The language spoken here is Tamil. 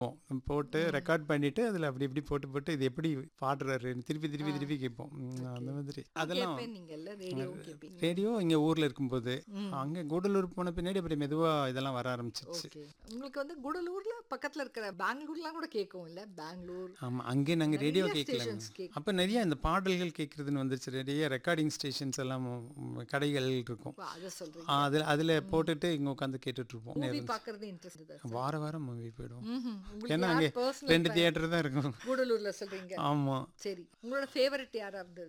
போட்டு ரெக்கார்ட் பண்ணிட்டு அதில் அப்படி இப்படி போட்டு போட்டு இது எப்படி பாடுறாருன்னு திருப்பி திருப்பி திருப்பி கேட்போம் ம், அந்த மாதிரி அதெல்லாம் கேட்பேன் நீங்கல்ல ரேடியோ கேட்பீங்க ரேடியோ இங்கே ஊரில் இருக்கும்போது அங்கே கூடலூர் போன பின்னாடி அப்படி மெதுவாக இதெல்லாம் வர ஆரம்பிச்சிச்சு ஓகே உங்களுக்கு வந்து குடலூர்ல பக்கத்துல இருக்கிற பெங்களூர்லாம் கூட கேட்கும் இல்ல பெங்களூர் ஆமாம் அங்கே நாங்கள் ரேடியோ நிறைய கேட்கல stations கேக்கும். அப்போ நிறைய இந்த பாடல்கள் கேட்குறதுன்னு வந்துருச்சு நிறைய ரெக்கார்டிங் ஸ்டேஷன்ஸ் எல்லாம் ம், கடைகள் இருக்கும் ஓ, அத சொல்றீங்க அதில் அதில் போட்டுட்டு இங்கே உட்காந்து கேட்டுட்டு இருப்போம் மூவி பாக்குறது இன்ட்ரெஸ்ட் வார வாரம் மூவி போயிடுவோம் உங்களுக்கு ஏன்னா யார் அங்கே personal ரெண்டு தியேட்டர் தான் இருக்கும் கூடலூர்ல சொல்றீங்க ஆமாம் சரி உங்களோட ஃபேவரட் யாராவது